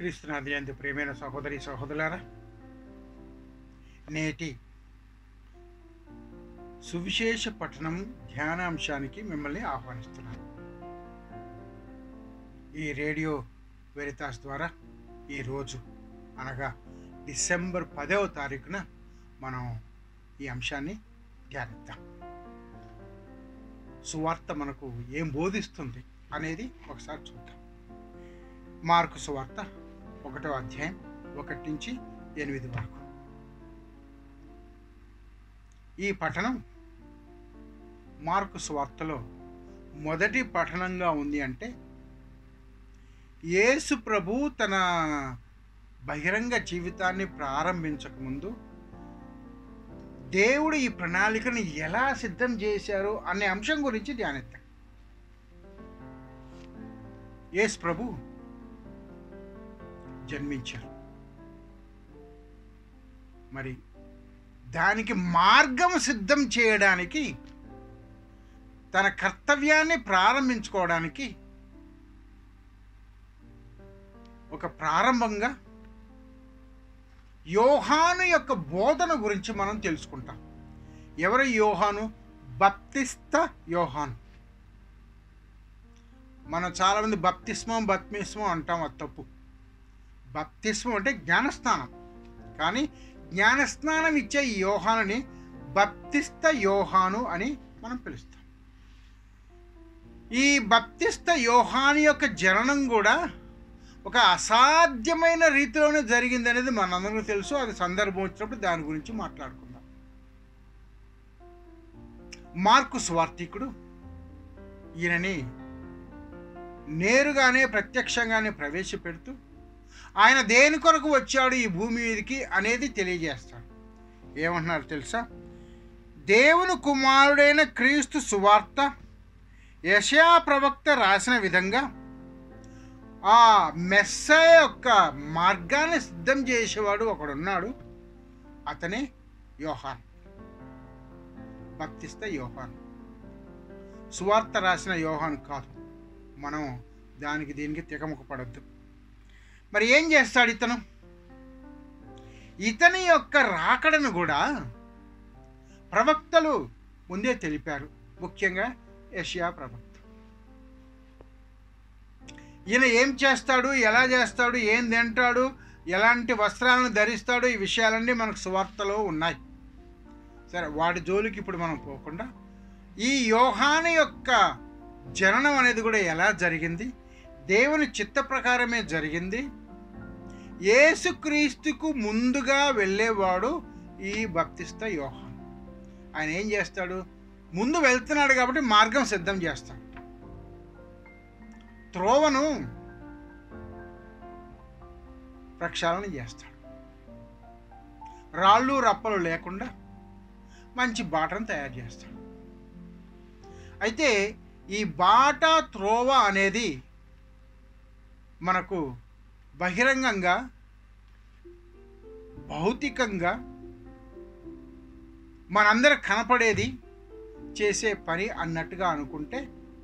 క్రీస్తునాథి అందు ప్రియమైన సహోదరి సహోదరులారా నేటి సువిశేష పఠనం ధ్యానాంశానికి మిమ్మల్ని ఆహ్వానిస్తున్నాను ఈ రేడియో వెరితాస్ ద్వారా ఈరోజు అనగా డిసెంబర్ పదవ తారీఖున మనం ఈ అంశాన్ని ధ్యానిద్దాం సువార్త మనకు ఏం బోధిస్తుంది అనేది ఒకసారి చూద్దాం మార్కు సువార్త ఒకటో అధ్యాయం ఒకటి నుంచి ఎనిమిది వరకు ఈ పఠనం మార్కు సువార్తలో మొదటి పఠనంగా ఉంది అంటే యేసు ప్రభు తన బహిరంగ జీవితాన్ని ప్రారంభించకముందు దేవుడు ఈ ప్రణాళికను ఎలా సిద్ధం చేశారు అనే అంశం గురించి ధ్యానిద్దాం యేసు ప్రభు జన్మించారు మరి దానికి మార్గం సిద్ధం చేయడానికి తన కర్తవ్యాన్ని ప్రారంభించుకోవడానికి ఒక ప్రారంభంగా యోహాను యొక్క బోధన గురించి మనం తెలుసుకుంటాం ఎవరు యోహాను బప్తిస్త యోహాను మనం చాలామంది బప్తిస్మం బప్తిస్మం అంటాం అది తప్పు బప్తిస్మం అంటే జ్ఞానస్నానం కానీ జ్ఞానస్నానం ఇచ్చే ఈ యోహానుని బప్తిస్త యోహాను అని మనం పిలుస్తాం ఈ బప్తిస్త యోహాను యొక్క జననం కూడా ఒక అసాధ్యమైన రీతిలోనే జరిగింది అనేది మనందరికీ తెలుసు అది సందర్భం వచ్చినప్పుడు దాని గురించి మాట్లాడుకుందాం మార్కు స్వార్థికుడు ఈయనని నేరుగానే ప్రత్యక్షంగానే ప్రవేశపెడుతూ ఆయన దేని కొరకు వచ్చాడు ఈ భూమి మీదకి అనేది తెలియజేస్తాడు ఏమంటున్నారు తెలుసా దేవుని కుమారుడైన క్రీస్తు సువార్త యశా ప్రవక్త రాసిన విధంగా ఆ మెస్స యొక్క మార్గాన్ని సిద్ధం చేసేవాడు ఒకడున్నాడు అతనే యోహాన్ భక్తిస్త యోహాన్ సువార్త రాసిన యోహాన్ కాదు మనం దానికి దీనికి తికముక పడద్దు మరి ఏం చేస్తాడు ఇతను ఇతని యొక్క రాకడను కూడా ప్రవక్తలు ముందే తెలిపారు ముఖ్యంగా ఏషియా ప్రవక్త ఈయన ఏం చేస్తాడు ఎలా చేస్తాడు ఏం తింటాడు ఎలాంటి వస్త్రాలను ధరిస్తాడు ఈ విషయాలన్నీ మనకు సువార్తలో ఉన్నాయి సరే వాటి జోలికి ఇప్పుడు మనం పోకుండా ఈ యోహాను యొక్క జననం అనేది కూడా ఎలా జరిగింది దేవుని చిత్త ప్రకారమే జరిగింది యేసుక్రీస్తుకు ముందుగా వెళ్ళేవాడు ఈ బప్తిస్త యోహాన్ ఆయన ఏం చేస్తాడు ముందు వెళ్తున్నాడు కాబట్టి మార్గం సిద్ధం చేస్తాడు త్రోవను ప్రక్షాళన చేస్తాడు రాళ్ళు రప్పలు లేకుండా మంచి బాటను తయారు చేస్తాడు అయితే ఈ బాట త్రోవ అనేది మనకు బహిరంగంగా భౌతికంగా మనందరికి కనపడేది చేసే పని అన్నట్టుగా అనుకుంటే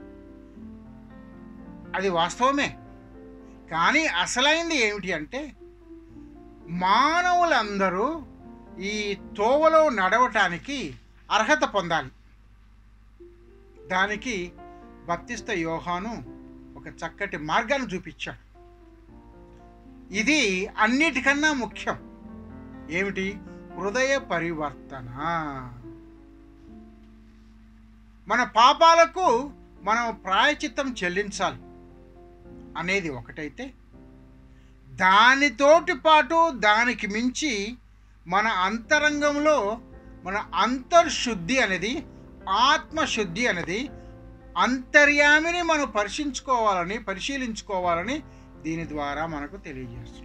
అది వాస్తవమే కానీ అసలైంది ఏమిటి అంటే మానవులందరూ ఈ తోవలో నడవటానికి అర్హత పొందాలి దానికి బప్తిస్త యోహాను ఒక చక్కటి మార్గాన్ని చూపించాడు ఇది అన్నిటికన్నా ముఖ్యం ఏమిటి హృదయ పరివర్తన మన పాపాలకు మనం ప్రాయచిత్తం చెల్లించాలి అనేది ఒకటైతే దానితోటి పాటు దానికి మించి మన అంతరంగంలో మన అంతర్శుద్ధి అనేది ఆత్మశుద్ధి అనేది అంతర్యామిని మనం పరిశీలించుకోవాలని పరిశీలించుకోవాలని దీని ద్వారా మనకు తెలియజేస్తున్నాడు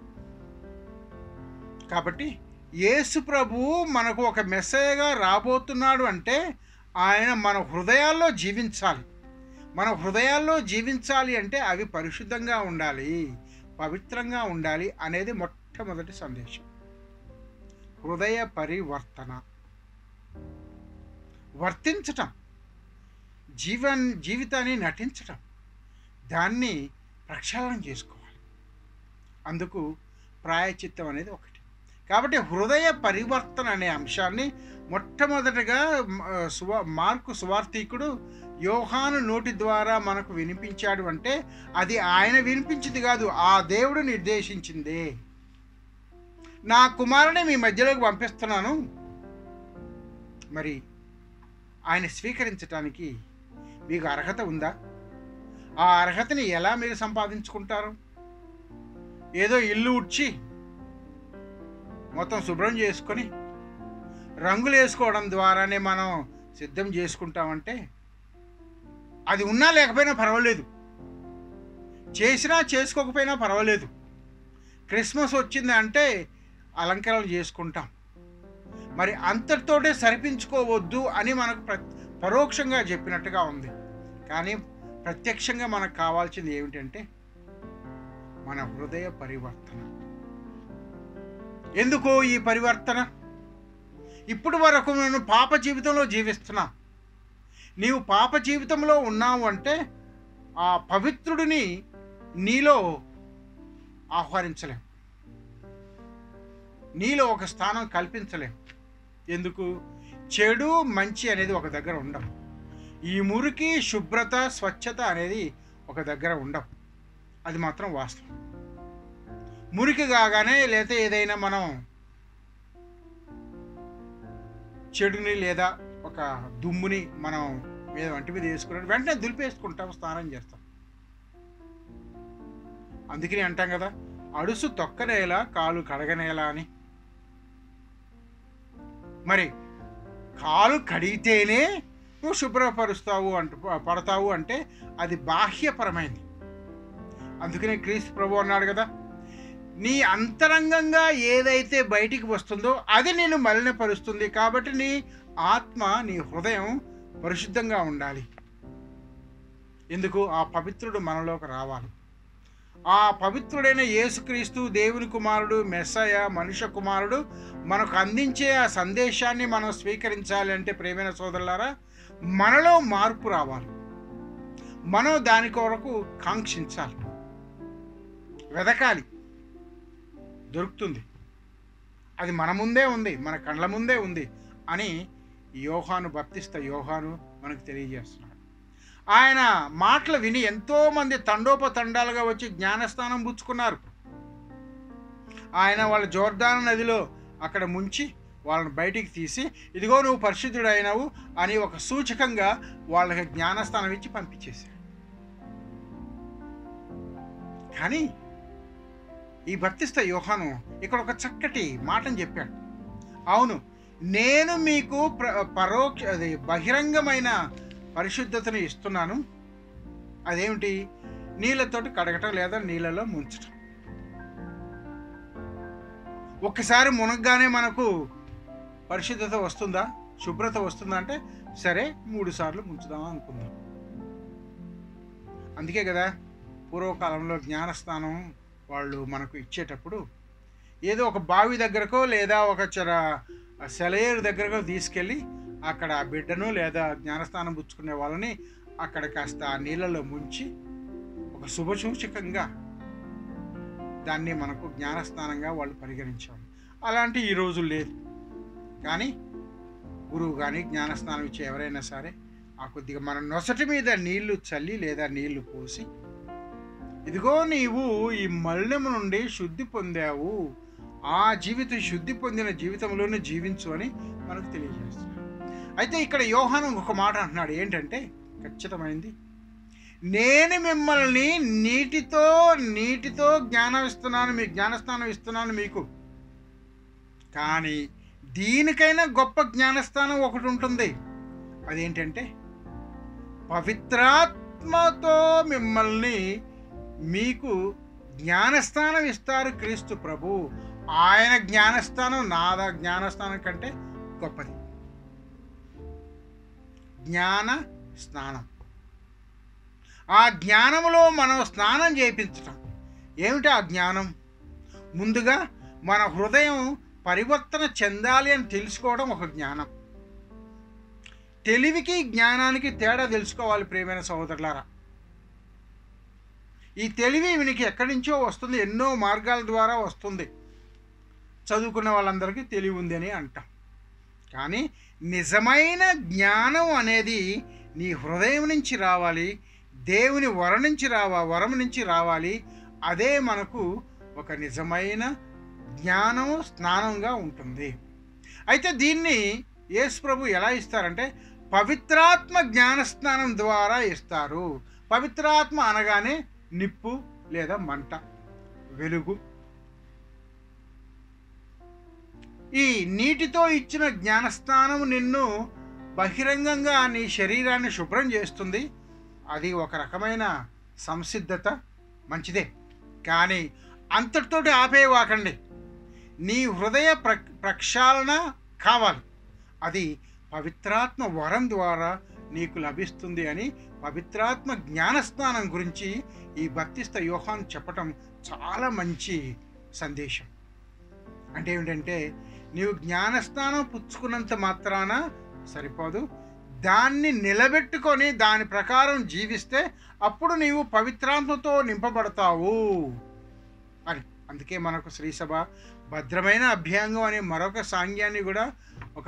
కాబట్టి యేసు ప్రభువు మనకు ఒక మెసేజ్గా రాబోతున్నాడు అంటే ఆయన మన హృదయాల్లో జీవించాలి మన హృదయాల్లో జీవించాలి అంటే అవి పరిశుద్ధంగా ఉండాలి పవిత్రంగా ఉండాలి అనేది మొట్టమొదటి సందేశం హృదయ పరివర్తన వర్తించటం జీవన్ జీవితాన్ని నటించటం దాన్ని ప్రక్షాళన చేసుకోవాలి అందుకు ప్రాయచిత్తం అనేది ఒకటి కాబట్టి హృదయ పరివర్తన అనే అంశాన్ని మొట్టమొదటగా మ- సువ మార్కు సువార్థికుడు యోహాను నోటి ద్వారా మనకు వినిపించాడు అంటే అది ఆయన వినిపించింది కాదు ఆ దేవుడు నిర్దేశించిందే నా కుమారుని మీ మధ్యలోకి పంపిస్తున్నాను మరి ఆయన స్వీకరించటానికి మీకు అర్హత ఉందా ఆ అర్హతని ఎలా మీరు సంపాదించుకుంటారు ఏదో ఇల్లు ఉడ్చి మొత్తం శుభ్రం చేసుకొని రంగులు వేసుకోవడం ద్వారానే మనం సిద్ధం చేసుకుంటామంటే అది ఉన్నా లేకపోయినా పర్వాలేదు చేసినా చేసుకోకపోయినా పర్వాలేదు క్రిస్మస్ వచ్చింది అంటే అలంకరణలు చేసుకుంటాం మరి అంతటితోటే సరిపించుకోవద్దు అని మనకు ప్ర పరోక్షంగా చెప్పినట్టుగా ఉంది కానీ ప్రత్యక్షంగా మనకు కావాల్సింది ఏమిటంటే మన హృదయ పరివర్తన ఎందుకు ఈ పరివర్తన ఇప్పుడు వరకు నేను పాప జీవితంలో జీవిస్తున్నా నీవు పాప జీవితంలో ఉన్నావు అంటే ఆ పవిత్రుడిని నీలో ఆహ్వానించలేం నీలో ఒక స్థానం కల్పించలేం ఎందుకు చెడు మంచి అనేది ఒక దగ్గర ఉండవు ఈ మురికి శుభ్రత స్వచ్ఛత అనేది ఒక దగ్గర ఉండవు అది మాత్రం వాస్తవం మురికి కాగానే లేదా ఏదైనా మనం చెడుని లేదా ఒక దుమ్ముని మనం మీద వంటి మీద వేసుకున్నాడు వెంటనే దులిపేసుకుంటాం స్నానం చేస్తాం అందుకని అంటాం కదా అడుసు తొక్కనేలా కాలు కడగనేలా అని మరి కాలు కడిగితేనే నువ్వు శుభ్రపరుస్తావు అంటూ పడతావు అంటే అది బాహ్యపరమైంది అందుకనే క్రీస్తు ప్రభు అన్నాడు కదా నీ అంతరంగంగా ఏదైతే బయటికి వస్తుందో అది నేను మలినపరుస్తుంది కాబట్టి నీ ఆత్మ నీ హృదయం పరిశుద్ధంగా ఉండాలి ఎందుకు ఆ పవిత్రుడు మనలోకి రావాలి ఆ పవిత్రుడైన యేసుక్రీస్తు దేవుని కుమారుడు మెస్సయ మనుష్య కుమారుడు మనకు అందించే ఆ సందేశాన్ని మనం స్వీకరించాలి అంటే ప్రేమైన సోదరులారా మనలో మార్పు రావాలి మనం దాని కొరకు కాంక్షించాలి వెదకాలి దొరుకుతుంది అది మన ముందే ఉంది మన కళ్ళ ముందే ఉంది అని యోహాను బప్తిస్త యోహాను మనకు తెలియజేస్తున్నాడు ఆయన మాటలు విని ఎంతోమంది తండోపతండాలుగా వచ్చి జ్ఞానస్నానం పుచ్చుకున్నారు ఆయన వాళ్ళ జోర్దాన నదిలో అక్కడ ముంచి వాళ్ళని బయటికి తీసి ఇదిగో నువ్వు పరిశుద్ధుడు అయినావు అని ఒక సూచకంగా వాళ్ళకి జ్ఞానస్థానం ఇచ్చి పంపించేశాడు కానీ ఈ భక్తిస్త యోహాను ఇక్కడ ఒక చక్కటి మాటను చెప్పాడు అవును నేను మీకు ప్ర పరోక్ష అది బహిరంగమైన పరిశుద్ధతను ఇస్తున్నాను అదేమిటి నీళ్ళతోటి కడగటం లేదా నీళ్ళలో ముంచటం ఒక్కసారి మునగ్గానే మనకు పరిశుద్ధత వస్తుందా శుభ్రత వస్తుందా అంటే సరే మూడు సార్లు ముంచుదాం అనుకుందాం అందుకే కదా పూర్వకాలంలో జ్ఞానస్నానం వాళ్ళు మనకు ఇచ్చేటప్పుడు ఏదో ఒక బావి దగ్గరకో లేదా ఒక చర సెలయేరు దగ్గరకో తీసుకెళ్ళి అక్కడ ఆ బిడ్డను లేదా జ్ఞానస్నానం పుచ్చుకునే వాళ్ళని అక్కడ కాస్త ఆ నీళ్ళలో ముంచి ఒక శుభసూచకంగా దాన్ని మనకు జ్ఞానస్నానంగా వాళ్ళు పరిగణించారు అలాంటి ఈ రోజు లేదు కానీ గురువు కానీ జ్ఞానస్నానం ఇచ్చే ఎవరైనా సరే ఆ కొద్దిగా మన నొసటి మీద నీళ్లు చల్లి లేదా నీళ్లు పోసి ఇదిగో నీవు ఈ మలినము నుండి శుద్ధి పొందావు ఆ జీవితం శుద్ధి పొందిన జీవితంలోనే జీవించు అని మనకు తెలియజేస్తున్నాడు అయితే ఇక్కడ యోహాను ఒక మాట అంటున్నాడు ఏంటంటే ఖచ్చితమైంది నేను మిమ్మల్ని నీటితో నీటితో జ్ఞానం ఇస్తున్నాను మీ జ్ఞానస్థానం ఇస్తున్నాను మీకు కానీ దీనికైనా గొప్ప జ్ఞానస్థానం ఒకటి ఉంటుంది అదేంటంటే పవిత్రాత్మతో మిమ్మల్ని మీకు జ్ఞానస్థానం ఇస్తారు క్రీస్తు ప్రభు ఆయన జ్ఞానస్థానం నాద జ్ఞానస్థానం కంటే గొప్పది జ్ఞాన స్నానం ఆ జ్ఞానములో మనం స్నానం చేయించటం ఏమిటి ఆ జ్ఞానం ముందుగా మన హృదయం పరివర్తన చెందాలి అని తెలుసుకోవడం ఒక జ్ఞానం తెలివికి జ్ఞానానికి తేడా తెలుసుకోవాలి ప్రియమైన సహోదరులారా ఈ తెలివి వీనికి ఎక్కడి నుంచో వస్తుంది ఎన్నో మార్గాల ద్వారా వస్తుంది చదువుకున్న వాళ్ళందరికీ తెలివి ఉంది అని అంటాం కానీ నిజమైన జ్ఞానం అనేది నీ హృదయం నుంచి రావాలి దేవుని వరం నుంచి రావా వరం నుంచి రావాలి అదే మనకు ఒక నిజమైన జ్ఞానం స్నానంగా ఉంటుంది అయితే దీన్ని యేసు ప్రభు ఎలా ఇస్తారంటే పవిత్రాత్మ జ్ఞానస్నానం ద్వారా ఇస్తారు పవిత్రాత్మ అనగానే నిప్పు లేదా మంట వెలుగు ఈ నీటితో ఇచ్చిన జ్ఞానస్నానం నిన్ను బహిరంగంగా నీ శరీరాన్ని శుభ్రం చేస్తుంది అది ఒక రకమైన సంసిద్ధత మంచిదే కానీ అంతటితోటి ఆపేవాకండి నీ హృదయ ప్ర ప్రక్షాళన కావాలి అది పవిత్రాత్మ వరం ద్వారా నీకు లభిస్తుంది అని పవిత్రాత్మ జ్ఞానస్నానం గురించి ఈ భక్తిస్థ యోహాన్ చెప్పటం చాలా మంచి సందేశం అంటే ఏమిటంటే నీవు జ్ఞానస్నానం పుచ్చుకున్నంత మాత్రాన సరిపోదు దాన్ని నిలబెట్టుకొని దాని ప్రకారం జీవిస్తే అప్పుడు నీవు పవిత్రాత్మతో నింపబడతావు అని అందుకే మనకు శ్రీసభ భద్రమైన అభ్యాంగం అనే మరొక సాంగ్యాన్ని కూడా ఒక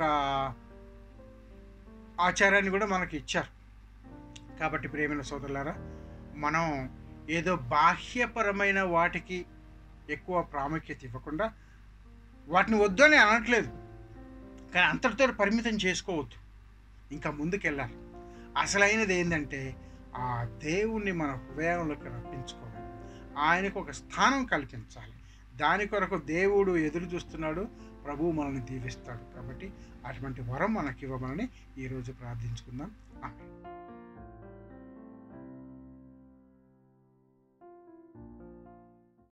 ఆచారాన్ని కూడా మనకి ఇచ్చారు కాబట్టి ప్రేమైన సోదరులారా మనం ఏదో బాహ్యపరమైన వాటికి ఎక్కువ ప్రాముఖ్యత ఇవ్వకుండా వాటిని వద్దు అని అనట్లేదు కానీ అంతటితో పరిమితం చేసుకోవద్దు ఇంకా ముందుకెళ్ళాలి అసలైనది ఏంటంటే ఆ దేవుణ్ణి మన హృదయంలోకి రప్పించుకోవాలి ఆయనకు ఒక స్థానం కల్పించాలి దాని కొరకు దేవుడు ఎదురు చూస్తున్నాడు ప్రభువు మనల్ని దీవిస్తాడు కాబట్టి అటువంటి వరం మనకి ఇవ్వమని ఈరోజు ప్రార్థించుకుందాం ఆమె